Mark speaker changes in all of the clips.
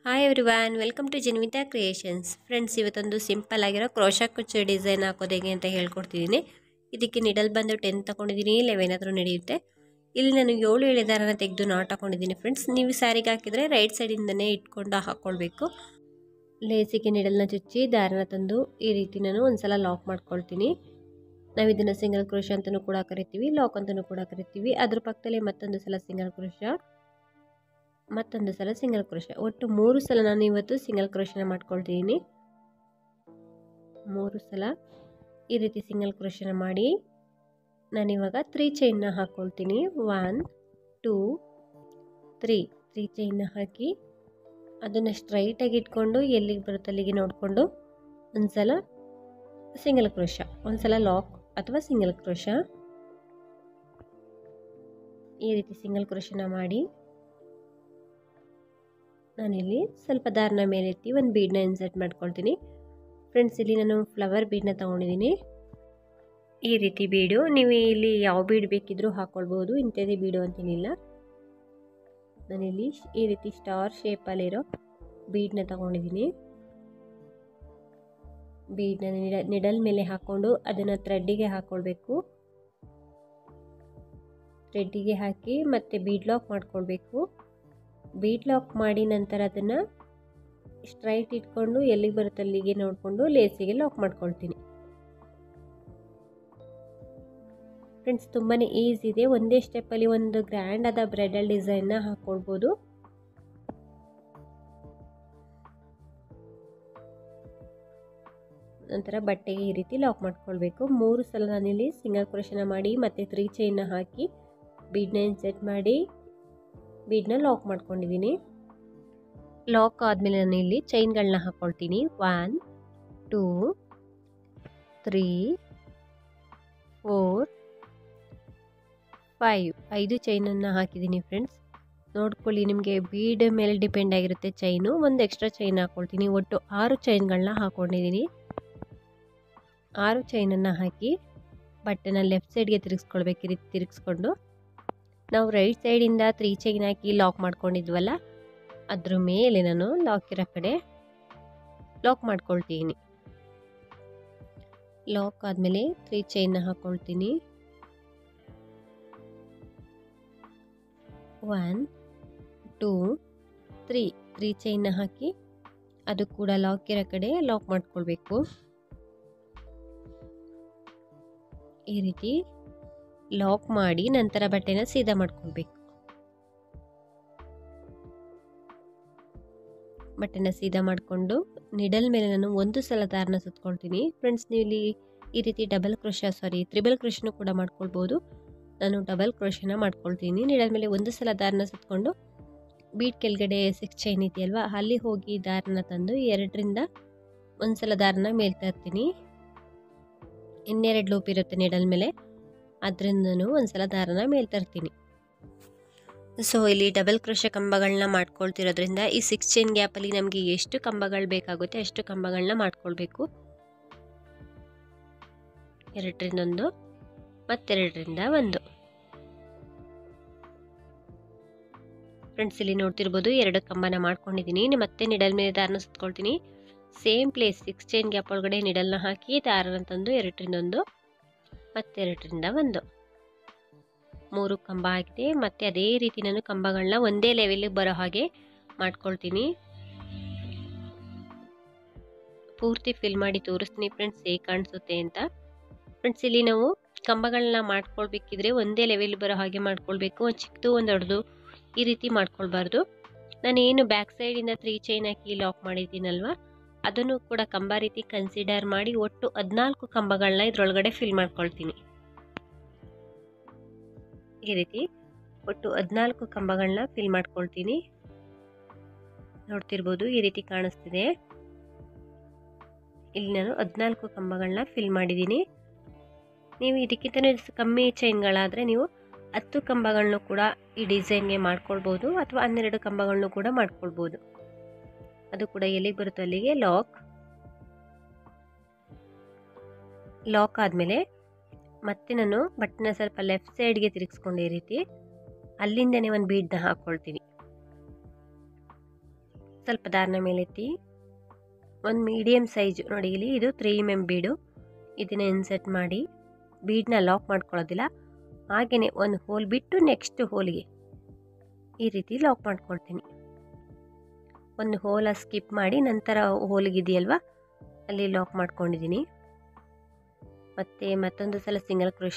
Speaker 1: hi everyone welcome to Janvita creations friends ಇವತ್ತೊಂದು simple ಆಗಿರೋ crochet ಕುಚ್ಚು ಡಿಸೈನ್ ಹಾಕೋದು ಹೇಗೆ ಅಂತ ಹೇಳ್ಕೊಡ್ತಿದ್ದೀನಿ ಇದಕ್ಕೆ ನಿಡಲ್ ಬಂದು ಟೆನ್ ತಗೊಂಡಿದ್ದೀನಿ ಲೆವೆನ್ ಹತ್ರ ನಡೆಯುತ್ತೆ ಇಲ್ಲಿ ನಾನು ಏಳು ಎಳೆ ದಾರನ ತೆಗೆದು ನಾಟ್ ಹಾಕೊಂಡಿದ್ದೀನಿ ಫ್ರೆಂಡ್ಸ್ ನೀವು ಸ್ಯಾರಿಗೆ ಹಾಕಿದರೆ ರೈಟ್ ಸೈಡಿಂದನೇ ಇಟ್ಕೊಂಡು ಹಾಕ್ಕೊಳ್ಬೇಕು ಲೇಸಿಗೆ ನಿಡಲ್ನ ಚುಚ್ಚಿ ದಾರನ ತಂದು ಈ ರೀತಿ ನಾನು ಒಂದ್ಸಲ ಲಾಕ್ ಮಾಡ್ಕೊಳ್ತೀನಿ ನಾವು ಇದನ್ನು ಸಿಂಗಲ್ ಕ್ರೋಶ ಅಂತಲೂ ಕೂಡ ಕರಿತೀವಿ ಲಾಕ್ ಅಂತಲೂ ಕೂಡ ಕರಿತೀವಿ ಅದ್ರ ಪಕ್ಕದಲ್ಲಿ ಮತ್ತೊಂದು ಸಲ ಸಿಂಗಲ್ ಕ್ರೋಶ ಮತ್ತೊಂದು ಸಲ ಸಿಂಗಲ್ ಕ್ರೋಶ ಒಟ್ಟು ಮೂರು ಸಲ ನಾನು ಇವತ್ತು ಸಿಂಗಲ್ ಕ್ರೋಶನ ಮಾಡ್ಕೊಳ್ತಿದ್ದೀನಿ ಮೂರು ಸಲ ಈ ರೀತಿ ಸಿಂಗಲ್ ಕ್ರೋಶನ ಮಾಡಿ ನಾನಿವಾಗ ತ್ರೀ ಚೈನ್ನ ಹಾಕ್ಕೊಳ್ತೀನಿ ಒನ್ ಟೂ ತ್ರೀ ತ್ರೀ ಚೈನ್ನ ಹಾಕಿ ಅದನ್ನು ಸ್ಟ್ರೈಟಾಗಿ ಇಟ್ಕೊಂಡು ಎಲ್ಲಿಗೆ ಬರುತ್ತೆ ಅಲ್ಲಿಗೆ ನೋಡಿಕೊಂಡು ಒಂದು ಸಲ ಸಿಂಗಲ್ ಕ್ರೋಶ ಒಂದು ಸಲ ಲಾಕ್ ಅಥವಾ ಸಿಂಗಲ್ ಕ್ರೋಶ ಈ ರೀತಿ ಸಿಂಗಲ್ ಕ್ರೋಶನ ಮಾಡಿ ನಾನಿಲ್ಲಿ ಸ್ವಲ್ಪ ದಾರನ ಮೇಲೆತ್ತಿ ಒಂದು ಬೀಡನ್ನ ಇನ್ಸರ್ಟ್ ಮಾಡ್ಕೊಳ್ತೀನಿ ಫ್ರೆಂಡ್ಸ್ ಇಲ್ಲಿ ನಾನು ಫ್ಲವರ್ ಬೀಡನ್ನ ತೊಗೊಂಡಿದ್ದೀನಿ ಈ ರೀತಿ ಬೀಡು ನೀವು ಇಲ್ಲಿ ಯಾವ ಬೀಡ್ ಬೇಕಿದ್ರೂ ಹಾಕ್ಕೊಳ್ಬೋದು ಇಂಥದ್ದೇ ಬೀಡು ಅಂತೇನಿಲ್ಲ ನಾನಿಲ್ಲಿ ಈ ರೀತಿ ಸ್ಟಾರ್ ಶೇಪಲ್ಲಿರೋ ಬೀಡನ್ನ ತಗೊಂಡಿದ್ದೀನಿ ಬೀಡನ್ನ ನಿಡ ನಿಡಲ್ ಮೇಲೆ ಹಾಕ್ಕೊಂಡು ಅದನ್ನು ಥ್ರೆಡ್ಡಿಗೆ ಹಾಕ್ಕೊಳ್ಬೇಕು ಥ್ರೆಡ್ಡಿಗೆ ಹಾಕಿ ಮತ್ತೆ ಬೀಡ್ ಲಾಕ್ ಮಾಡ್ಕೊಳ್ಬೇಕು ಬೀಟ್ ಲಾಕ್ ಮಾಡಿ ನಂತರ ಅದನ್ನು ಸ್ಟ್ರೈಟ್ ಇಟ್ಕೊಂಡು ಎಲ್ಲಿಗೆ ಬರುತ್ತೆ ಅಲ್ಲಿಗೆ ನೋಡಿಕೊಂಡು ಲೇಸಿಗೆ ಲಾಕ್ ಮಾಡ್ಕೊಳ್ತೀನಿ ಫ್ರೆಂಡ್ಸ್ ತುಂಬಾ ಈಸಿ ಇದೆ ಒಂದೇ ಸ್ಟೆಪ್ಪಲ್ಲಿ ಒಂದು ಗ್ರ್ಯಾಂಡ್ ಆದ ಬ್ರೈಡಲ್ ಡಿಸೈನ್ನ ಹಾಕ್ಕೊಳ್ಬೋದು ನಂತರ ಬಟ್ಟೆಗೆ ಈ ರೀತಿ ಲಾಕ್ ಮಾಡ್ಕೊಳ್ಬೇಕು ಮೂರು ಸಲ ನಾನಿಲ್ಲಿ ಸಿಂಗಲ್ ಕ್ರೋಶನ ಮಾಡಿ ಮತ್ತು ತ್ರೀ ಚೈನ್ನ ಹಾಕಿ ಬೀಡ್ನ ಸೆಟ್ ಮಾಡಿ ಬೀಡ್ನ ಲಾಕ್ ಮಾಡ್ಕೊಂಡಿದ್ದೀನಿ ಲಾಕ್ ಆದಮೇಲೆ ನಾನು ಇಲ್ಲಿ ಚೈನ್ಗಳನ್ನ ಹಾಕ್ಕೊಳ್ತೀನಿ one two three four five ಐದು ಚೈನನ್ನು ಹಾಕಿದ್ದೀನಿ ಫ್ರೆಂಡ್ಸ್ ನೋಡ್ಕೊಳ್ಳಿ ನಿಮಗೆ ಬೀಡ್ ಮೇಲೆ ಡಿಪೆಂಡ್ ಆಗಿರುತ್ತೆ ಚೈನು ಒಂದು ಎಕ್ಸ್ಟ್ರಾ ಚೈನ್ ಹಾಕ್ಕೊಳ್ತೀನಿ ಒಟ್ಟು ಆರು ಚೈನ್ಗಳನ್ನ ಹಾಕ್ಕೊಂಡಿದ್ದೀನಿ ಆರು ಚೈನನ್ನು ಹಾಕಿ ಬಟ್ಟೆನ ಲೆಫ್ಟ್ ಸೈಡ್ಗೆ ತಿರುಗಿಸ್ಕೊಳ್ಬೇಕು ಈ ರೀತಿ ತಿರುಗಿಸ್ಕೊಂಡು ನಾವು ರೈಟ್ ಸೈಡಿಂದ ತ್ರೀ ಚೈನ್ ಹಾಕಿ ಲಾಕ್ ಮಾಡ್ಕೊಂಡಿದ್ವಲ್ಲ ಅದ್ರ ಮೇಲೆ ನಾನು ಲಾಕ್ ಇರೋ ಕಡೆ ಲಾಕ್ ಮಾಡ್ಕೊಳ್ತೀನಿ ಲಾಕ್ ಆದಮೇಲೆ ತ್ರೀ ಚೈನ್ನ ಹಾಕ್ಕೊಳ್ತೀನಿ ಒನ್ ಟೂ ತ್ರೀ ತ್ರೀ ಚೈನ್ನ ಹಾಕಿ ಅದು ಕೂಡ ಲಾಕ್ ಇರೋ ಕಡೆ ಲಾಕ್ ಮಾಡ್ಕೊಳ್ಬೇಕು ಈ ರೀತಿ ಲಾಕ್ ಮಾಡಿ ನಂತರ ಬಟ್ಟೆನ ಸೀದಾ ಮಾಡ್ಕೊಳ್ಬೇಕು ಬಟ್ಟೆನ ಸೀದಾ ಮಾಡಿಕೊಂಡು ನಿಡಲ್ ಮೇಲೆ ನಾನು ಒಂದು ಸಲ ದಾರನ ಸುತ್ಕೊಳ್ತೀನಿ ಫ್ರೆಂಡ್ಸ್ ನೀವು ಇಲ್ಲಿ ಈ ರೀತಿ ಡಬಲ್ ಕ್ರೋಶ ಸಾರಿ ತ್ರಿಬಲ್ ಕ್ರೋಶನೂ ಕೂಡ ಮಾಡ್ಕೊಳ್ಬೋದು ನಾನು ಡಬಲ್ ಕ್ರೋಶನ ಮಾಡ್ಕೊಳ್ತೀನಿ ನಿಡಲ್ ಮೇಲೆ ಒಂದು ಸಲ ದಾರನ ಸುತ್ಕೊಂಡು ಬೀಟ್ ಕೆಳಗಡೆ ಸಿಕ್ಸ್ ಚೈನ್ ಇದೆಯಲ್ವಾ ಅಲ್ಲಿ ಹೋಗಿ ದಾರನ ತಂದು ಎರಡರಿಂದ ಒಂದು ಸಲ ದಾರನ ಮೇಲ್ತಾ ಇರ್ತೀನಿ ಇನ್ನೆರಡು ಲೂಪ್ ಇರುತ್ತೆ ನಿಡಲ್ ಮೇಲೆ ಅದರಿಂದ ನಾನು ಒಂದ್ಸಲ ದಾರನ ಮೇಲ್ ತರ್ತೀನಿ ಸೊ ಇಲ್ಲಿ ಡಬಲ್ ಕ್ರೋಶ ಕಂಬಗಳನ್ನ ಮಾಡ್ಕೊಳ್ತಿರೋದ್ರಿಂದ ಈ ಸಿಕ್ಸ್ ಚೈನ್ ಗ್ಯಾಪಲ್ಲಿ ನಮಗೆ ಎಷ್ಟು ಕಂಬಗಳು ಬೇಕಾಗುತ್ತೆ ಅಷ್ಟು ಕಂಬಗಳನ್ನ ಮಾಡ್ಕೊಳ್ಬೇಕು ಎರಡರಿಂದ ಒಂದು ಮತ್ತೆರಡರಿಂದ ಒಂದು ಫ್ರೆಂಡ್ಸ್ ಇಲ್ಲಿ ನೋಡ್ತಿರ್ಬೋದು ಎರಡು ಕಂಬನ ಮಾಡ್ಕೊಂಡಿದ್ದೀನಿ ಮತ್ತೆ ನಿಡಲ್ ಮೇಲೆ ದಾರನ ಸುತ್ಕೊಳ್ತೀನಿ same place six chain gap ಒಳಗಡೆ ನಿಡಲ್ನ ಹಾಕಿ ದಾರನ ತಂದು ಎರಡರಿಂದ ಒಂದು ಮತ್ತೆರಡರಿಂದ ಒಂದು ಮೂರು ಕಂಬ ಆಗಿದೆ ಮತ್ತು ಅದೇ ರೀತಿ ನಾನು ಕಂಬಗಳನ್ನ ಒಂದೇ ಲೆವೆಲ್ಗೆ ಬರೋ ಹಾಗೆ ಮಾಡ್ಕೊಳ್ತೀನಿ ಪೂರ್ತಿ ಫಿಲ್ ಮಾಡಿ ತೋರಿಸ್ತೀನಿ ಫ್ರೆಂಡ್ಸ್ ಹೇಗೆ ಕಾಣಿಸುತ್ತೆ ಅಂತ ಫ್ರೆಂಡ್ಸ್ ಇಲ್ಲಿ ನಾವು ಕಂಬಗಳನ್ನ ಮಾಡ್ಕೊಳ್ಬೇಕಿದ್ರೆ ಒಂದೇ ಲೆವೆಲ್ ಬರೋ ಹಾಗೆ ಮಾಡ್ಕೊಳ್ಬೇಕು ಒಂದು ಚಿಕ್ಕದು ಒಂದು ದೊಡ್ಡದು ಈ ರೀತಿ ಮಾಡ್ಕೊಳ್ಬಾರ್ದು ನಾನೇನು ಬ್ಯಾಕ್ ಸೈಡಿಂದ ತ್ರೀ ಚೈನ್ ಹಾಕಿ ಲಾಕ್ ಮಾಡಿದ್ದೀನಲ್ವ ಅದನ್ನು ಕೂಡ ಕಂಬ ರೀತಿ ಕನ್ಸಿಡರ್ ಮಾಡಿ ಒಟ್ಟು ಹದಿನಾಲ್ಕು ಕಂಬಗಳನ್ನ ಇದ್ರೊಳಗಡೆ ಫಿಲ್ ಮಾಡ್ಕೊಳ್ತೀನಿ ಈ ರೀತಿ ಒಟ್ಟು ಹದಿನಾಲ್ಕು ಕಂಬಗಳನ್ನ ಫಿಲ್ ಮಾಡ್ಕೊಳ್ತೀನಿ ನೋಡ್ತಿರ್ಬೋದು ಈ ರೀತಿ ಕಾಣಿಸ್ತಿದೆ ಇಲ್ಲಿ ನಾನು ಹದಿನಾಲ್ಕು ಕಂಬಗಳನ್ನ ಫಿಲ್ ಮಾಡಿದ್ದೀನಿ ನೀವು ಇದಕ್ಕಿಂತ ಕಮ್ಮಿ ಚೈನ್ಗಳಾದರೆ ನೀವು ಹತ್ತು ಕಂಬಗಳನ್ನೂ ಕೂಡ ಈ ಡಿಸೈನ್ಗೆ ಮಾಡ್ಕೊಳ್ಬೋದು ಅಥವಾ ಹನ್ನೆರಡು ಕಂಬಗಳನ್ನೂ ಕೂಡ ಮಾಡ್ಕೊಳ್ಬೋದು ಅದು ಕೂಡ ಎಲ್ಲಿಗೆ ಬರುತ್ತೋ ಅಲ್ಲಿಗೆ ಲಾಕ್ ಲಾಕ್ ಆದಮೇಲೆ ಮತ್ತೆ ನಾನು ಬಟ್ಟೆನ ಸ್ವಲ್ಪ ಲೆಫ್ಟ್ ಸೈಡ್ಗೆ ತಿರುಗಿಸ್ಕೊಂಡು ಈ ರೀತಿ ಅಲ್ಲಿಂದನೇ ಒಂದು ಬೀಡನ್ನ ಹಾಕ್ಕೊಳ್ತೀನಿ ಸ್ವಲ್ಪ ದಾರನ ಮೇಲೆತ್ತಿ ಒಂದು ಮೀಡಿಯಮ್ ಸೈಜ್ ನೋಡಿ ಇಲ್ಲಿ ಇದು ತ್ರೀ ಎಮ್ ಎಮ್ ಬೀಡು ಇದನ್ನ ಇನ್ಸೆಟ್ ಮಾಡಿ ಬೀಡನ್ನ ಲಾಕ್ ಮಾಡ್ಕೊಳ್ಳೋದಿಲ್ಲ ಹಾಗೆಯೇ ಒಂದು ಹೋಲ್ ಬಿಟ್ಟು ನೆಕ್ಸ್ಟ್ ಹೋಲಿಗೆ ಈ ರೀತಿ ಲಾಕ್ ಮಾಡ್ಕೊಳ್ತೀನಿ ಒಂದು ಹೋಲ ಸ್ಕಿಪ್ ಮಾಡಿ ನಂತರ ಹೋಲಿಗಿದೆಯಲ್ವ ಅಲ್ಲಿ ಲಾಕ್ ಮಾಡ್ಕೊಂಡಿದ್ದೀನಿ ಮತ್ತು ಮತ್ತೊಂದು ಸಲ ಸಿಂಗಲ್ ಕ್ರೋಶ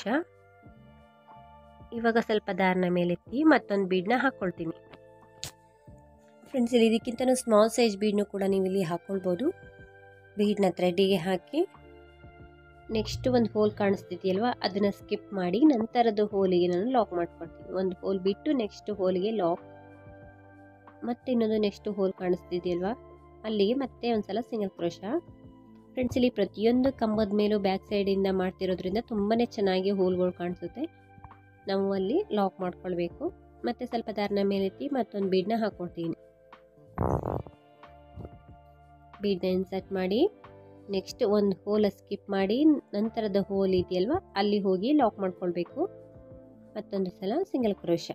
Speaker 1: ಇವಾಗ ಸ್ವಲ್ಪ ದಾರನ ಮೇಲೆತ್ತಿ ಮತ್ತೊಂದು ಬೀಡನ್ನ ಹಾಕ್ಕೊಳ್ತೀನಿ ಫ್ರೆಂಡ್ಸ್ ಇಲ್ಲಿ ಇದಕ್ಕಿಂತ ಸ್ಮಾಲ್ ಸೈಜ್ ಬೀಡನ್ನು ಕೂಡ ನೀವು ಇಲ್ಲಿ ಹಾಕ್ಕೊಳ್ಬೋದು ಬೀಡನ್ನ ಥ್ರೆಡ್ಡಿಗೆ ಹಾಕಿ ನೆಕ್ಸ್ಟ್ ಒಂದು ಹೋಲ್ ಕಾಣಿಸ್ತಿದೆಯಲ್ವ ಅದನ್ನು ಸ್ಕಿಪ್ ಮಾಡಿ ನಂತರದ ಹೋಲಿಗೆ ನಾನು ಲಾಕ್ ಮಾಡ್ಕೊಳ್ತೀನಿ ಒಂದು ಹೋಲ್ ಬಿಟ್ಟು ನೆಕ್ಸ್ಟ್ ಹೋಲಿಗೆ ಲಾಕ್ ಮತ್ತೆ ಇನ್ನೊಂದು ನೆಕ್ಸ್ಟ್ ಹೋಲ್ ಕಾಣಿಸ್ತಿದೆಯಲ್ವ ಅಲ್ಲಿಗೆ ಮತ್ತೆ ಒಂದು ಸಲ ಸಿಂಗಲ್ ಕ್ರೋಶ ಫ್ರೆಂಡ್ಸ್ ಇಲ್ಲಿ ಪ್ರತಿಯೊಂದು ಕಂಬದ ಮೇಲೂ ಬ್ಯಾಕ್ ಸೈಡಿಂದ ಮಾಡ್ತಿರೋದ್ರಿಂದ ತುಂಬಾ ಚೆನ್ನಾಗಿ ಹೋಲ್ಗಳು ಕಾಣಿಸುತ್ತೆ ನಾವು ಅಲ್ಲಿ ಲಾಕ್ ಮಾಡ್ಕೊಳ್ಬೇಕು ಮತ್ತು ಸ್ವಲ್ಪ ದಾರನ ಮೇಲೆತ್ತಿ ಮತ್ತೊಂದು ಬೀಡನ್ನ ಹಾಕ್ಕೊಳ್ತೀನಿ ಬೀಡನ್ನ ಇನ್ಸರ್ಟ್ ಮಾಡಿ ನೆಕ್ಸ್ಟ್ ಒಂದು ಹೋಲ ಸ್ಕಿಪ್ ಮಾಡಿ ನಂತರದ ಹೋಲ್ ಇದೆಯಲ್ವ ಅಲ್ಲಿ ಹೋಗಿ ಲಾಕ್ ಮಾಡ್ಕೊಳ್ಬೇಕು ಮತ್ತೊಂದು ಸಲ ಸಿಂಗಲ್ ಕ್ರೋಶ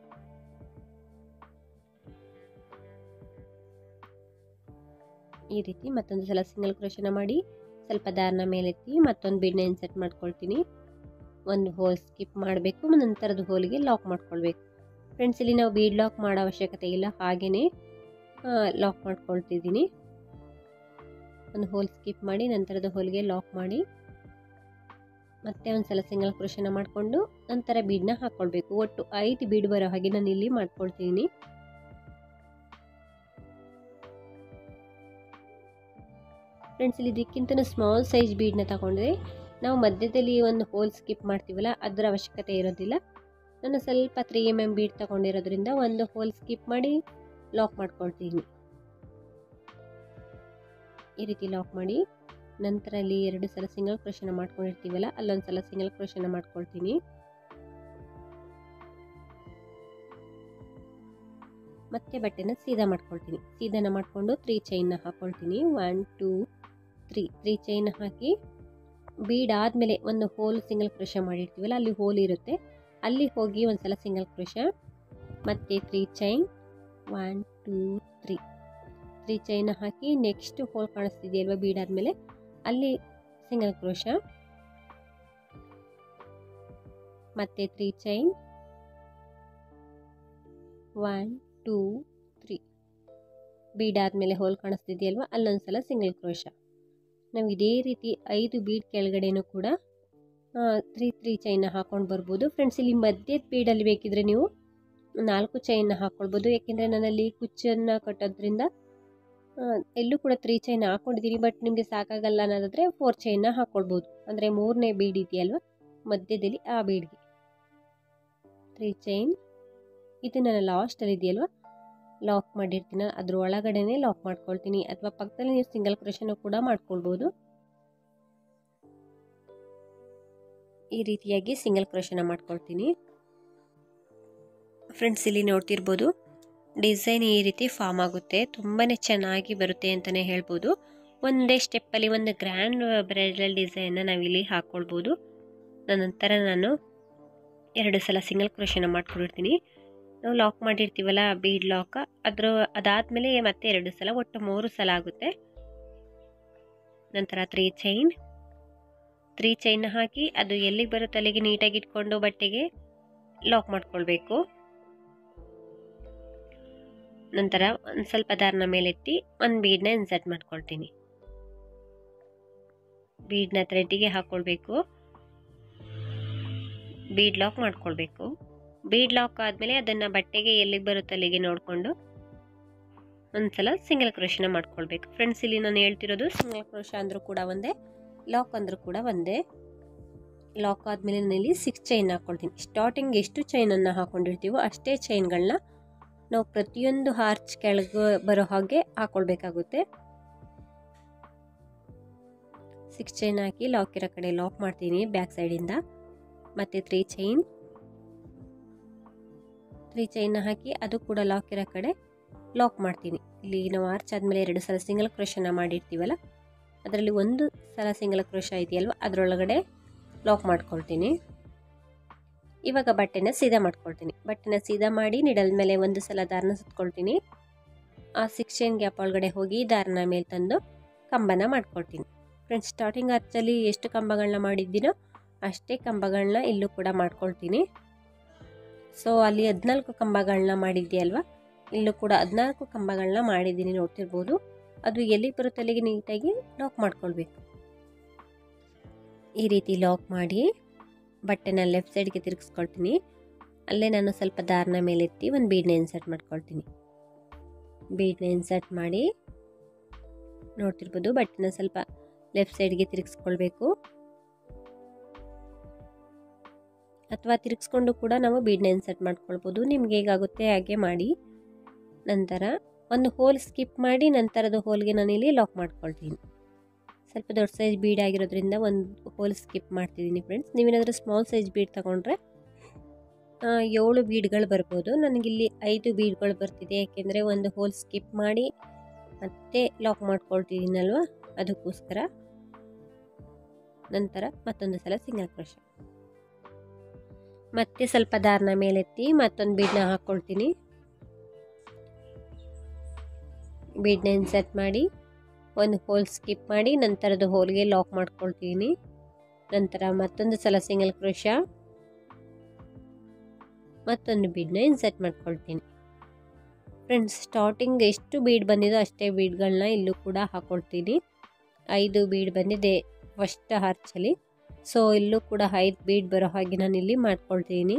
Speaker 1: ಈ ರೀತಿ ಮತ್ತೊಂದು ಸಲ ಸಿಂಗಲ್ ಕ್ರೋಶನ ಮಾಡಿ ಸ್ವಲ್ಪ ದಾರನ ಮೇಲೆತ್ತಿ ಮತ್ತೊಂದು ಬೀಡನ್ನ ಇನ್ಸರ್ಟ್ ಮಾಡ್ಕೊಳ್ತೀನಿ ಒಂದು ಹೋಲ್ ಸ್ಕಿಪ್ ಮಾಡಬೇಕು ನಂತರದ ಹೋಲಿಗೆ ಲಾಕ್ ಮಾಡ್ಕೊಳ್ಬೇಕು ಫ್ರೆಂಡ್ಸ್ ಇಲ್ಲಿ ನಾವು ಬೀಡ್ ಲಾಕ್ ಮಾಡೋ ಅವಶ್ಯಕತೆ ಇಲ್ಲ ಹಾಗೆಯೇ ಲಾಕ್ ಮಾಡ್ಕೊಳ್ತಿದ್ದೀನಿ ಒಂದು ಹೋಲ್ ಸ್ಕಿಪ್ ಮಾಡಿ ನಂತರದ ಹೋಲಿಗೆ ಲಾಕ್ ಮಾಡಿ ಮತ್ತೆ ಒಂದು ಸಲ ಸಿಂಗಲ್ ಕ್ರೋಶನ ಮಾಡಿಕೊಂಡು ನಂತರ ಬೀಡನ್ನ ಹಾಕ್ಕೊಳ್ಬೇಕು ಒಟ್ಟು ಐದು ಬೀಡ್ ಬರೋ ಹಾಗೆ ನಾನು ಇಲ್ಲಿ ಮಾಡ್ಕೊಳ್ತೀನಿ ಫ್ರೆಂಡ್ಸ್ ಇಲ್ಲಿ ಇದಕ್ಕಿಂತ ಸ್ಮಾಲ್ ಸೈಜ್ ಬೀಡನ್ನ ತಗೊಂಡ್ರೆ ನಾವು ಮಧ್ಯದಲ್ಲಿ ಒಂದು ಹೋಲ್ ಸ್ಕಿಪ್ ಮಾಡ್ತೀವಲ್ಲ ಅದರ ಅವಶ್ಯಕತೆ ಇರೋದಿಲ್ಲ ನಾನು ಸ್ವಲ್ಪ ತ್ರೀ ಎಮ್ ಎಮ್ ಬೀಡ್ ತಗೊಂಡಿರೋದ್ರಿಂದ ಒಂದು ಹೋಲ್ ಸ್ಕಿಪ್ ಮಾಡಿ ಲಾಕ್ ಮಾಡ್ಕೊಳ್ತೀನಿ ಈ ರೀತಿ ಲಾಕ್ ಮಾಡಿ ನಂತರ ಅಲ್ಲಿ ಎರಡು ಸಲ ಸಿಂಗಲ್ ಕ್ರೋಶನ ಮಾಡ್ಕೊಂಡಿರ್ತೀವಲ್ಲ ಅಲ್ಲೊಂದು ಸಲ ಸಿಂಗಲ್ ಕ್ರೋಶನ ಮಾಡ್ಕೊಳ್ತೀನಿ ಮತ್ತೆ ಬಟ್ಟೆನ ಸೀದಾ ಮಾಡ್ಕೊಳ್ತೀನಿ ಸೀದಾನ ಮಾಡಿಕೊಂಡು ತ್ರೀ ಚೈನ್ನ ಹಾಕ್ಕೊಳ್ತೀನಿ one two three three chain ಹಾಕಿ ಬೀಡ್ ಆದಮೇಲೆ ಒಂದು ಹೋಲ್ ಸಿಂಗಲ್ ಕ್ರೋಶ ಮಾಡಿರ್ತೀವಲ್ಲ ಅಲ್ಲಿ ಹೋಲ್ ಇರುತ್ತೆ ಅಲ್ಲಿ ಹೋಗಿ ಒಂದು ಸಲ ಸಿಂಗಲ್ ಕ್ರೋಶ ಮತ್ತು three chain one two three three ಚೈನ ಹಾಕಿ ನೆಕ್ಸ್ಟ್ ಹೋಲ್ ಕಾಣಿಸ್ತಿದೆಯಲ್ವ ಬೀಡ್ ಆದಮೇಲೆ ಅಲ್ಲಿ ಸಿಂಗಲ್ ಕ್ರೋಶ ಮತ್ತು three chain one two three bead ಆದಮೇಲೆ ಹೋಲ್ ಕಾಣಿಸ್ತಿದೆಯಲ್ವ ಅಲ್ಲೊಂದು ಸಲ ಸಿಂಗಲ್ ಕ್ರೋಶ ನಾವು ಇದೇ ರೀತಿ ಐದು ಬೀಡ್ ಕೆಳಗಡೆನೂ ಕೂಡ ತ್ರೀ ತ್ರೀ ಚೈನ್ನ ಹಾಕೊಂಡು ಬರ್ಬೋದು ಫ್ರೆಂಡ್ಸ್ ಇಲ್ಲಿ ಮಧ್ಯದ ಬೀಡಲ್ಲಿ ಬೇಕಿದ್ರೆ ನೀವು ನಾಲ್ಕು ಚೈನ್ನ ಹಾಕ್ಕೊಳ್ಬೋದು ಯಾಕೆಂದರೆ ನಾನಲ್ಲಿ ಕುಚ್ಚನ್ನು ಕಟ್ಟೋದ್ರಿಂದ ಎಲ್ಲೂ ಕೂಡ ತ್ರೀ ಚೈನ್ ಹಾಕ್ಕೊಂಡಿದ್ದೀನಿ ಬಟ್ ನಿಮಗೆ ಸಾಕಾಗಲ್ಲ ಅನ್ನೋದಾದರೆ ಫೋರ್ ಚೈನ್ನ ಹಾಕ್ಕೊಳ್ಬೋದು ಅಂದರೆ ಮೂರನೇ ಬೀಡ್ ಇದೆಯಲ್ವ ಮಧ್ಯದಲ್ಲಿ ಆ ಬೀಡ್ಗೆ ತ್ರೀ ಚೈನ್ ಇದು ನನ್ನ ಲಾಸ್ಟಲ್ಲಿ ಇದೆಯಲ್ವ ಲಾಕ್ ಮಾಡಿರ್ತೀನಿ ಅದ್ರ ಒಳಗಡೆನೆ ಲಾಕ್ ಮಾಡ್ಕೊಳ್ತೀನಿ ಅಥವಾ ಪಕ್ಕದಲ್ಲಿ ನೀವು ಸಿಂಗಲ್ ಕ್ರೋಶನು ಕೂಡ ಮಾಡ್ಕೊಳ್ಬೋದು ಈ ರೀತಿಯಾಗಿ ಸಿಂಗಲ್ ಕ್ರೋಶನ ಮಾಡ್ಕೊಳ್ತೀನಿ ಫ್ರೆಂಡ್ಸ್ ಇಲ್ಲಿ ನೋಡ್ತಿರ್ಬೋದು ಡಿಸೈನ್ ಈ ರೀತಿ ಫಾರ್ಮ್ ಆಗುತ್ತೆ ತುಂಬಾ ಚೆನ್ನಾಗಿ ಬರುತ್ತೆ ಅಂತಲೇ ಹೇಳ್ಬೋದು ಒಂದೇ ಸ್ಟೆಪ್ಪಲ್ಲಿ ಒಂದು ಗ್ರ್ಯಾಂಡ್ ಬ್ರೈಡಲ್ ಡಿಸೈನ್ನ ನಾವಿಲ್ಲಿ ಹಾಕ್ಕೊಳ್ಬೋದು ನಂತರ ನಾನು ಎರಡು ಸಲ ಸಿಂಗಲ್ ಕ್ರೋಶನ ಮಾಡ್ಕೊಂಡಿರ್ತೀನಿ ನಾವು ಲಾಕ್ ಮಾಡಿರ್ತೀವಲ್ಲ ಬೀಡ್ ಲಾಕ್ ಅದ್ರ ಅದಾದಮೇಲೆ ಮತ್ತೆ ಎರಡು ಸಲ ಒಟ್ಟು ಮೂರು ಸಲ ಆಗುತ್ತೆ ನಂತರ ತ್ರೀ ಚೈನ್ ತ್ರೀ ಚೈನ್ ಹಾಕಿ ಅದು ಎಲ್ಲಿಗೆ ಬರುತ್ತೆ ಅಲ್ಲಿಗೆ ನೀಟಾಗಿ ಇಟ್ಕೊಂಡು ಬಟ್ಟೆಗೆ ಲಾಕ್ ಮಾಡ್ಕೊಳ್ಬೇಕು ನಂತರ ಒಂದು ಸ್ವಲ್ಪ ದಾರನ ಮೇಲೆತ್ತಿ ಒಂದು ಬೀಡನ್ನ ಇನ್ಸರ್ಟ್ ಮಾಡ್ಕೊಳ್ತೀನಿ ಬೀಡನ್ನ ಥ್ರೆಡ್ಡಿಗೆ ಹಾಕ್ಕೊಳ್ಬೇಕು ಬೀಡ್ ಲಾಕ್ ಮಾಡ್ಕೊಳ್ಬೇಕು ಬೀಡ್ ಲಾಕ್ ಆದಮೇಲೆ ಅದನ್ನು ಬಟ್ಟೆಗೆ ಎಲ್ಲಿಗೆ ಬರುತ್ತೆ ಅಲ್ಲಿಗೆ ನೋಡಿಕೊಂಡು ಒಂದ್ಸಲ ಸಿಂಗಲ್ ಕ್ರೋಶನ ಮಾಡ್ಕೊಳ್ಬೇಕು ಫ್ರೆಂಡ್ಸ್ ಇಲ್ಲಿ ನಾನು ಹೇಳ್ತಿರೋದು ಸಿಂಗಲ್ ಕ್ರೋಶ ಅಂದರೂ ಕೂಡ ಒಂದೇ ಲಾಕ್ ಅಂದರೂ ಕೂಡ ಒಂದೇ ಲಾಕ್ ಆದಮೇಲೆ ನಾನು ಇಲ್ಲಿ ಸಿಕ್ಸ್ ಚೈನ್ ಹಾಕ್ಕೊಳ್ತೀನಿ ಸ್ಟಾರ್ಟಿಂಗ್ ಎಷ್ಟು ಚೈನನ್ನು ಹಾಕ್ಕೊಂಡಿರ್ತೀವೋ ಅಷ್ಟೇ ಚೈನ್ಗಳನ್ನ ನಾವು ಪ್ರತಿಯೊಂದು ಹಾರ್ಚ್ ಕೆಳಗೆ ಬರೋ ಹಾಗೆ ಹಾಕ್ಕೊಳ್ಬೇಕಾಗುತ್ತೆ ಸಿಕ್ಸ್ ಚೈನ್ ಹಾಕಿ ಲಾಕ್ ಇರೋ ಕಡೆ ಲಾಕ್ ಮಾಡ್ತೀನಿ ಬ್ಯಾಕ್ ಸೈಡಿಂದ ಮತ್ತು ತ್ರೀ ಚೈನ್ ತ್ರೀ ಚೈನ್ನ ಹಾಕಿ ಅದು ಕೂಡ ಲಾಕ್ ಇರೋ ಕಡೆ ಲಾಕ್ ಮಾಡ್ತೀನಿ ಇಲ್ಲಿ ನಾವು ಆರ್ಚ್ ಆದಮೇಲೆ ಎರಡು ಸಲ ಸಿಂಗಲ್ ಕ್ರೋಶನ ಮಾಡಿರ್ತೀವಲ್ಲ ಅದರಲ್ಲಿ ಒಂದು ಸಲ ಸಿಂಗಲ್ ಕ್ರೋಶ ಇದೆಯಲ್ವ ಅದರೊಳಗಡೆ ಲಾಕ್ ಮಾಡ್ಕೊಳ್ತೀನಿ ಇವಾಗ ಬಟ್ಟೆನ ಸೀದಾ ಮಾಡ್ಕೊಳ್ತೀನಿ ಬಟ್ಟೆನ ಸೀದಾ ಮಾಡಿ ನಿಡಲ್ ಮೇಲೆ ಒಂದು ಸಲ ದಾರನ ಸುತ್ಕೊಳ್ತೀನಿ ಆ ಸಿಕ್ಸ್ ಚೈನ್ ಗ್ಯಾಪ್ ಒಳಗಡೆ ಹೋಗಿ ದಾರನ ಮೇಲೆ ತಂದು ಕಂಬನ ಮಾಡ್ಕೊಳ್ತೀನಿ ಫ್ರೆಂಡ್ಸ್ ಸ್ಟಾರ್ಟಿಂಗ್ ಹಚ್ಚಲ್ಲಿ ಎಷ್ಟು ಕಂಬಗಳನ್ನ ಮಾಡಿದ್ದೀನೋ ಅಷ್ಟೇ ಕಂಬಗಳನ್ನ ಇಲ್ಲೂ ಕೂಡ ಮಾಡ್ಕೊಳ್ತೀನಿ ಸೊ ಅಲ್ಲಿ ಹದಿನಾಲ್ಕು ಕಂಬಗಳನ್ನ ಮಾಡಿದ್ಯಲ್ವ ಇಲ್ಲೂ ಕೂಡ ಹದಿನಾಲ್ಕು ಕಂಬಗಳನ್ನ ಮಾಡಿದ್ದೀನಿ ನೋಡ್ತಿರ್ಬೋದು ಅದು ಎಲ್ಲಿಗೆ ಬರುತ್ತೆ ಅಲ್ಲಿಗೆ ನೀಟಾಗಿ ಲಾಕ್ ಮಾಡ್ಕೊಳ್ಬೇಕು ಈ ರೀತಿ ಲಾಕ್ ಮಾಡಿ ಬಟ್ಟೆನ ಲೆಫ್ಟ್ ಸೈಡ್ಗೆ ತಿರುಗಿಸ್ಕೊಳ್ತೀನಿ ಅಲ್ಲೇ ನಾನು ಸ್ವಲ್ಪ ದಾರನ ಮೇಲೆತ್ತಿ ಒಂದು ಬೀಡನ್ನ ಇನ್ಸರ್ಟ್ ಮಾಡ್ಕೊಳ್ತೀನಿ ಬೀಡನ್ನ ಇನ್ಸರ್ಟ್ ಮಾಡಿ ನೋಡ್ತಿರ್ಬೋದು ಬಟ್ಟೆನ ಸ್ವಲ್ಪ ಲೆಫ್ಟ್ ಸೈಡ್ಗೆ ತಿರುಗಿಸ್ಕೊಳ್ಬೇಕು ಅಥವಾ ತಿರುಗಿಸ್ಕೊಂಡು ಕೂಡ ನಾವು ಬೀಡನ್ನ ಇನ್ಸರ್ಟ್ ಮಾಡ್ಕೊಳ್ಬೋದು ನಿಮ್ಗೆ ಹೇಗಾಗುತ್ತೆ ಹಾಗೆ ಮಾಡಿ ನಂತರ ಒಂದು ಹೋಲ್ ಸ್ಕಿಪ್ ಮಾಡಿ ನಂತರದ ಹೋಲ್ಗೆ ನಾನಿಲ್ಲಿ ಲಾಕ್ ಮಾಡ್ಕೊಳ್ತೀನಿ ಸ್ವಲ್ಪ ದೊಡ್ಡ ಸೈಜ್ ಬೀಡ್ ಆಗಿರೋದ್ರಿಂದ ಒಂದು ಹೋಲ್ ಸ್ಕಿಪ್ ಮಾಡ್ತಿದ್ದೀನಿ ಫ್ರೆಂಡ್ಸ್ ನೀವೇನಾದರೂ ಸ್ಮಾಲ್ ಸೈಜ್ ಬೀಡ್ ತಗೊಂಡ್ರೆ ಏಳು ಬೀಡ್ಗಳು ಬರ್ಬೋದು ನನಗಿಲ್ಲಿ ಐದು ಬೀಡ್ಗಳು ಬರ್ತಿದೆ ಯಾಕೆಂದರೆ ಒಂದು ಹೋಲ್ ಸ್ಕಿಪ್ ಮಾಡಿ ಮತ್ತೆ ಲಾಕ್ ಮಾಡ್ಕೊಳ್ತಿದ್ದೀನಲ್ವ ಅದಕ್ಕೋಸ್ಕರ ನಂತರ ಮತ್ತೊಂದು ಸಲ ಸಿಂಗಲ್ ಕ್ರೋಶ ಮತ್ತೆ ಸ್ವಲ್ಪ ದಾರನ ಮೇಲೆತ್ತಿ ಮತ್ತೊಂದು ಬೀಡನ್ನ ಹಾಕ್ಕೊಳ್ತೀನಿ ಬೀಡನ್ನ ಇನ್ಸರ್ಟ್ ಮಾಡಿ ಒಂದು ಹೋಲ್ ಸ್ಕಿಪ್ ಮಾಡಿ ನಂತರದ ಹೋಲ್ಗೆ ಲಾಕ್ ಮಾಡ್ಕೊಳ್ತೀನಿ ನಂತರ ಮತ್ತೊಂದು ಸಲ ಸಿಂಗಲ್ ಕ್ರೋಶ ಮತ್ತೊಂದು ಬೀಡನ್ನ ಇನ್ಸರ್ಟ್ ಮಾಡ್ಕೊಳ್ತೀನಿ ಫ್ರೆಂಡ್ಸ್ ಸ್ಟಾರ್ಟಿಂಗ್ ಎಷ್ಟು ಬೀಡ್ ಬಂದಿದೋ ಅಷ್ಟೇ ಬೀಡ್ಗಳನ್ನ ಇಲ್ಲೂ ಕೂಡ ಹಾಕ್ಕೊಳ್ತೀನಿ ಐದು ಬೀಡ್ ಬಂದಿದೆ ಫಸ್ಟ್ ಹರ್ಚಲ್ಲಿ ಸೊ ಇಲ್ಲೂ ಕೂಡ ಐದು ಬೀಡ್ ಬರೋ ಹಾಗೆ ನಾನು ಇಲ್ಲಿ ಮಾಡ್ಕೊಳ್ತೀನಿ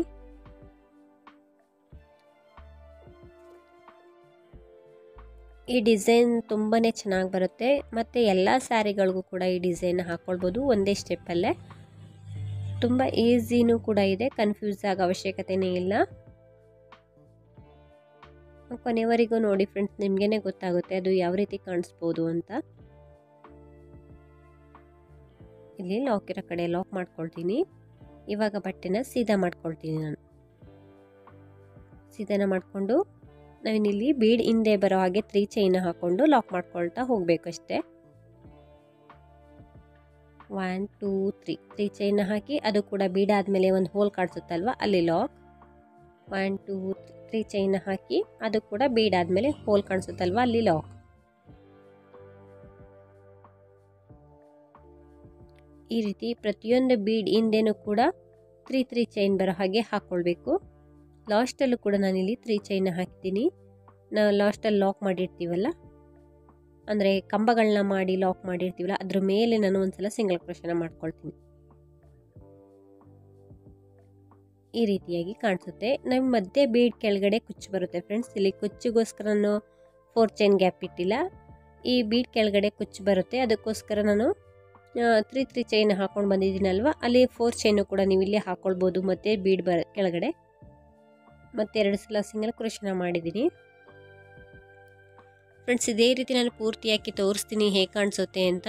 Speaker 1: ಈ ಡಿಸೈನ್ ತುಂಬಾ ಚೆನ್ನಾಗಿ ಬರುತ್ತೆ ಮತ್ತು ಎಲ್ಲ ಸ್ಯಾರಿಗಳಿಗೂ ಕೂಡ ಈ ಡಿಸೈನ್ ಹಾಕ್ಕೊಳ್ಬೋದು ಒಂದೇ ಸ್ಟೆಪ್ಪಲ್ಲೇ ತುಂಬ ಈಸಿನೂ ಕೂಡ ಇದೆ ಕನ್ಫ್ಯೂಸ್ ಆಗೋ ಅವಶ್ಯಕತೆನೇ ಇಲ್ಲ ಕೊನೆವರೆಗೂ ನೋಡಿ ಫ್ರೆಂಡ್ಸ್ ನಿಮಗೇ ಗೊತ್ತಾಗುತ್ತೆ ಅದು ಯಾವ ರೀತಿ ಕಾಣಿಸ್ಬೋದು ಅಂತ ಇಲ್ಲಿ ಲಾಕ್ ಇರೋ ಕಡೆ ಲಾಕ್ ಮಾಡ್ಕೊಳ್ತೀನಿ ಇವಾಗ ಬಟ್ಟೆನ ಸೀದಾ ಮಾಡ್ಕೊಳ್ತೀನಿ ನಾನು ಸೀದಾನ ಮಾಡಿಕೊಂಡು ನಾವಿಲ್ಲಿ ಬೀಡ್ ಹಿಂದೆ ಬರೋ ಹಾಗೆ ತ್ರೀ ಚೈನ ಹಾಕ್ಕೊಂಡು ಲಾಕ್ ಮಾಡ್ಕೊಳ್ತಾ ಹೋಗಬೇಕಷ್ಟೇ ಒನ್ ಟೂ ತ್ರೀ ತ್ರೀ ಚೈನ ಹಾಕಿ ಅದು ಕೂಡ ಬೀಡ್ ಆದಮೇಲೆ ಒಂದು ಹೋಲ್ ಕಾಣಿಸುತ್ತಲ್ವ ಅಲ್ಲಿ ಲಾಕ್ ಒನ್ ಟೂ ತ್ರೀ ಚೈನ ಹಾಕಿ ಅದು ಕೂಡ ಬೀಡ್ ಆದಮೇಲೆ ಹೋಲ್ ಕಾಣಿಸುತ್ತಲ್ವ ಅಲ್ಲಿ ಲಾಕ್ ಈ ರೀತಿ ಪ್ರತಿಯೊಂದು ಬೀಡ್ ಹಿಂದೆನೂ ಕೂಡ ತ್ರೀ ತ್ರೀ ಚೈನ್ ಬರೋ ಹಾಗೆ ಹಾಕ್ಕೊಳ್ಬೇಕು ಲಾಸ್ಟಲ್ಲೂ ಕೂಡ ನಾನಿಲ್ಲಿ ತ್ರೀ ಚೈನ ಹಾಕಿದ್ದೀನಿ ನಾವು ಲಾಸ್ಟಲ್ಲಿ ಲಾಕ್ ಮಾಡಿರ್ತೀವಲ್ಲ ಅಂದರೆ ಕಂಬಗಳನ್ನ ಮಾಡಿ ಲಾಕ್ ಮಾಡಿರ್ತೀವಲ್ಲ ಅದ್ರ ಮೇಲೆ ನಾನು ಒಂದ್ಸಲ ಸಿಂಗಲ್ ಕ್ರೋಶನ ಮಾಡ್ಕೊಳ್ತೀನಿ ಈ ರೀತಿಯಾಗಿ ಕಾಣಿಸುತ್ತೆ ನಮ್ಮ ಮಧ್ಯೆ ಬೀಡ್ ಕೆಳಗಡೆ ಕುಚ್ಚು ಬರುತ್ತೆ ಫ್ರೆಂಡ್ಸ್ ಇಲ್ಲಿ ಕುಚ್ಚಿಗೋಸ್ಕರ ನಾನು ಫೋರ್ ಚೈನ್ ಗ್ಯಾಪ್ ಇಟ್ಟಿಲ್ಲ ಈ ಬೀಡ್ ಕೆಳಗಡೆ ಕುಚ್ಚು ಬರುತ್ತೆ ಅದಕ್ಕೋಸ್ಕರ ನಾನು ತ್ರೀ ತ್ರೀ ಚೈನ್ ಹಾಕೊಂಡು ಬಂದಿದ್ದೀನಲ್ವ ಅಲ್ಲಿ ಫೋರ್ ಚೈನು ಕೂಡ ನೀವು ಇಲ್ಲಿ ಹಾಕ್ಕೊಳ್ಬೋದು ಮತ್ತು ಬೀಡ್ ಬರ ಕೆಳಗಡೆ ಮತ್ತು ಎರಡು ಸಲ ಸಿಂಗಲ್ ಕ್ರೋಶನ ಮಾಡಿದ್ದೀನಿ ಫ್ರೆಂಡ್ಸ್ ಇದೇ ರೀತಿ ನಾನು ಪೂರ್ತಿಯಾಗಿ ತೋರಿಸ್ತೀನಿ ಹೇಗೆ ಕಾಣಿಸುತ್ತೆ ಅಂತ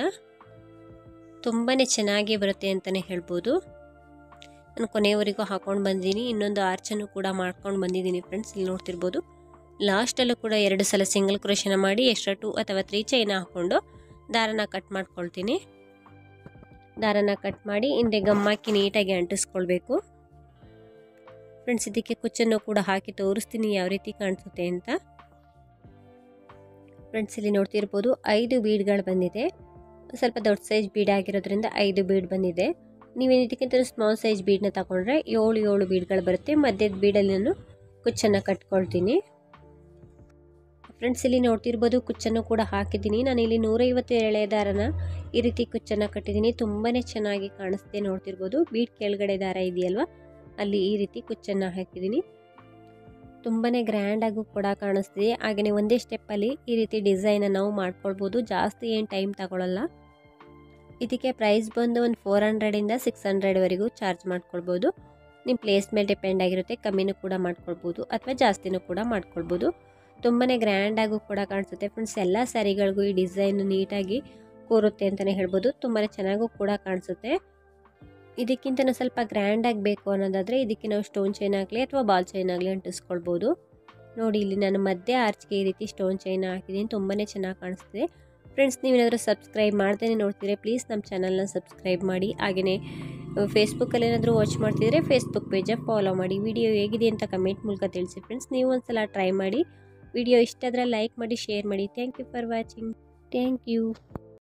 Speaker 1: ತುಂಬಾ ಚೆನ್ನಾಗಿ ಬರುತ್ತೆ ಅಂತಲೇ ಹೇಳ್ಬೋದು ನಾನು ಕೊನೆಯವರೆಗೂ ಹಾಕೊಂಡು ಬಂದಿದ್ದೀನಿ ಇನ್ನೊಂದು ಆರ್ಚನ್ನು ಕೂಡ ಮಾಡ್ಕೊಂಡು ಬಂದಿದ್ದೀನಿ ಫ್ರೆಂಡ್ಸ್ ಇಲ್ಲಿ ನೋಡ್ತಿರ್ಬೋದು ಲಾಸ್ಟಲ್ಲೂ ಕೂಡ ಎರಡು ಸಲ ಸಿಂಗಲ್ ಕ್ರೋಶನ ಮಾಡಿ ಎಕ್ಸ್ಟ್ರಾ ಟೂ ಅಥವಾ ತ್ರೀ ಚೈನ ಹಾಕ್ಕೊಂಡು ದಾರನ ಕಟ್ ಮಾಡ್ಕೊಳ್ತೀನಿ ದಾರನ ಕಟ್ ಮಾಡಿ ಹಿಂದೆ ಗಮ್ಮಾಕಿ ನೀಟಾಗಿ ಅಂಟಿಸ್ಕೊಳ್ಬೇಕು ಫ್ರೆಂಡ್ಸ್ ಇದಕ್ಕೆ ಕುಚ್ಚನ್ನು ಕೂಡ ಹಾಕಿ ತೋರಿಸ್ತೀನಿ ಯಾವ ರೀತಿ ಕಾಣಿಸುತ್ತೆ ಅಂತ ಫ್ರೆಂಡ್ಸ್ ಇಲ್ಲಿ ನೋಡ್ತಿರ್ಬೋದು ಐದು ಬೀಡ್ಗಳು ಬಂದಿದೆ ಸ್ವಲ್ಪ ದೊಡ್ಡ ಸೈಜ್ ಬೀಡ್ ಆಗಿರೋದ್ರಿಂದ ಐದು ಬೀಡ್ ಬಂದಿದೆ ನೀವೇನು ಇದಕ್ಕಿಂತ ಸ್ಮಾಲ್ ಸೈಜ್ ಬೀಡನ್ನ ತಗೊಂಡ್ರೆ ಏಳು ಏಳು ಬೀಡ್ಗಳು ಬರುತ್ತೆ ಮಧ್ಯದ ಬೀಡಲ್ಲಿ ನಾನು ಕುಚ್ಚನ್ನು ಕಟ್ಕೊಳ್ತೀನಿ ಫ್ರೆಂಡ್ಸ್ ಇಲ್ಲಿ ನೋಡ್ತಿರ್ಬೋದು ಕುಚ್ಚನ್ನು ಕೂಡ ಹಾಕಿದ್ದೀನಿ ನಾನು ಇಲ್ಲಿ ನೂರೈವತ್ತು ಎಳೆ ದಾರನ ಈ ರೀತಿ ಕುಚ್ಚನ್ನು ಕಟ್ಟಿದ್ದೀನಿ ತುಂಬಾ ಚೆನ್ನಾಗಿ ಕಾಣಿಸ್ತೆ ನೋಡ್ತಿರ್ಬೋದು ಬೀಡ್ ಕೆಳಗಡೆ ದಾರ ಇದೆಯಲ್ವ ಅಲ್ಲಿ ಈ ರೀತಿ ಕುಚ್ಚನ್ನು ಹಾಕಿದ್ದೀನಿ ತುಂಬಾ ಗ್ರ್ಯಾಂಡಾಗೂ ಕೂಡ ಕಾಣಿಸ್ತಿದೆ ಹಾಗೆಯೇ ಒಂದೇ ಸ್ಟೆಪ್ಪಲ್ಲಿ ಈ ರೀತಿ ಡಿಸೈನ ನಾವು ಮಾಡ್ಕೊಳ್ಬೋದು ಜಾಸ್ತಿ ಏನು ಟೈಮ್ ತಗೊಳ್ಳಲ್ಲ ಇದಕ್ಕೆ ಪ್ರೈಸ್ ಬಂದು ಒಂದು ಫೋರ್ ಹಂಡ್ರೆಡಿಂದ ಸಿಕ್ಸ್ ಹಂಡ್ರೆಡ್ವರೆಗೂ ಚಾರ್ಜ್ ಮಾಡ್ಕೊಳ್ಬೋದು ನಿಮ್ಮ ಪ್ಲೇಸ್ ಮೇಲೆ ಡಿಪೆಂಡ್ ಆಗಿರುತ್ತೆ ಕಮ್ಮಿನೂ ಕೂಡ ಮಾಡ್ಕೊಳ್ಬೋದು ಅಥವಾ ಜಾಸ್ತಿನೂ ಕೂಡ ಮಾಡ್ಕೊಳ್ಬೋದು ತುಂಬಾ ಗ್ರ್ಯಾಂಡಾಗೂ ಕೂಡ ಕಾಣಿಸುತ್ತೆ ಫ್ರೆಂಡ್ಸ್ ಎಲ್ಲ ಸ್ಯಾರಿಗಳಿಗೂ ಈ ಡಿಸೈನ್ ನೀಟಾಗಿ ಕೂರುತ್ತೆ ಅಂತಲೇ ಹೇಳ್ಬೋದು ತುಂಬಾ ಚೆನ್ನಾಗೂ ಕೂಡ ಕಾಣಿಸುತ್ತೆ ಇದಕ್ಕಿಂತ ಸ್ವಲ್ಪ ಗ್ರ್ಯಾಂಡಾಗಿ ಬೇಕು ಅನ್ನೋದಾದರೆ ಇದಕ್ಕೆ ನಾವು ಸ್ಟೋನ್ ಚೈನ್ ಆಗಲಿ ಅಥವಾ ಬಾಲ್ ಚೈನ್ ಆಗಲಿ ಅಂಟಿಸ್ಕೊಳ್ಬೋದು ನೋಡಿ ಇಲ್ಲಿ ನಾನು ಮಧ್ಯೆ ಆರ್ಚ್ಗೆ ಈ ರೀತಿ ಸ್ಟೋನ್ ಚೈನ್ ಹಾಕಿದ್ದೀನಿ ತುಂಬಾ ಚೆನ್ನಾಗಿ ಕಾಣಿಸ್ತಿದೆ ಫ್ರೆಂಡ್ಸ್ ನೀವೇನಾದರೂ ಸಬ್ಸ್ಕ್ರೈಬ್ ಮಾಡ್ದೇ ನೋಡ್ತಿದ್ರೆ ಪ್ಲೀಸ್ ನಮ್ಮ ಚಾನಲ್ನ ಸಬ್ಸ್ಕ್ರೈಬ್ ಮಾಡಿ ಹಾಗೆಯೇ ಫೇಸ್ಬುಕ್ಕಲ್ಲಿ ಏನಾದರೂ ವಾಚ್ ಮಾಡ್ತಿದ್ರೆ ಫೇಸ್ಬುಕ್ ಪೇಜ ಫಾಲೋ ಮಾಡಿ ವಿಡಿಯೋ ಹೇಗಿದೆ ಅಂತ ಕಮೆಂಟ್ ಮೂಲಕ ತಿಳಿಸಿ ಫ್ರೆಂಡ್ಸ್ ನೀವು ಒಂದ್ಸಲ ಟ್ರೈ ಮಾಡಿ ವಿಡಿಯೋ ಇಷ್ಟ ಆದರೆ ಲೈಕ್ ಮಾಡಿ ಶೇರ್ ಮಾಡಿ thank you for watching thank you